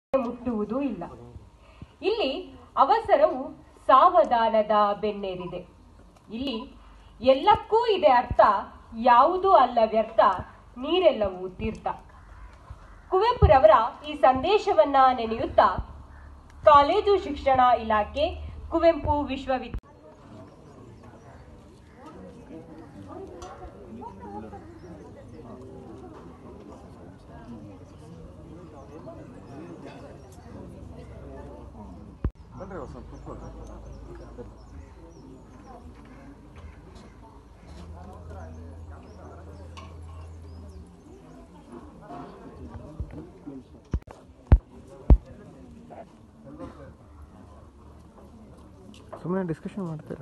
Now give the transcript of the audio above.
ಮುಟ್ಟುವುದೂ ಇಲ್ಲ ಇಲ್ಲಿ ಅವಸರವು ಸಾವಧಾನದ ಬೆನ್ನೇರಿದೆ ಇಲ್ಲಿ ಎಲ್ಲಕ್ಕೂ ಇದೆ ಅರ್ಥ ಯಾವುದೂ ಅಲ್ಲ ವ್ಯರ್ಥ ನೀರೆಲ್ಲವೂ ತೀರ್ಥ ಕುವೆಂಪುರವರ ಈ ಸಂದೇಶವನ್ನ ನೆನೆಯುತ್ತಾ ಕಾಲೇಜು ಶಿಕ್ಷಣ ಇಲಾಖೆ ಕುವೆಂಪು ವಿಶ್ವವಿದ್ಯಾಲಯ ಬನ್ರಿ ಒಂದು ಸ್ವಲ್ಪ ಕೂತ್ಕೊಳ್ರಿ ಸುಮ್ಮನೆ ಡಿಸ್ಕಷನ್ ಮಾಡ್ತಾರೆ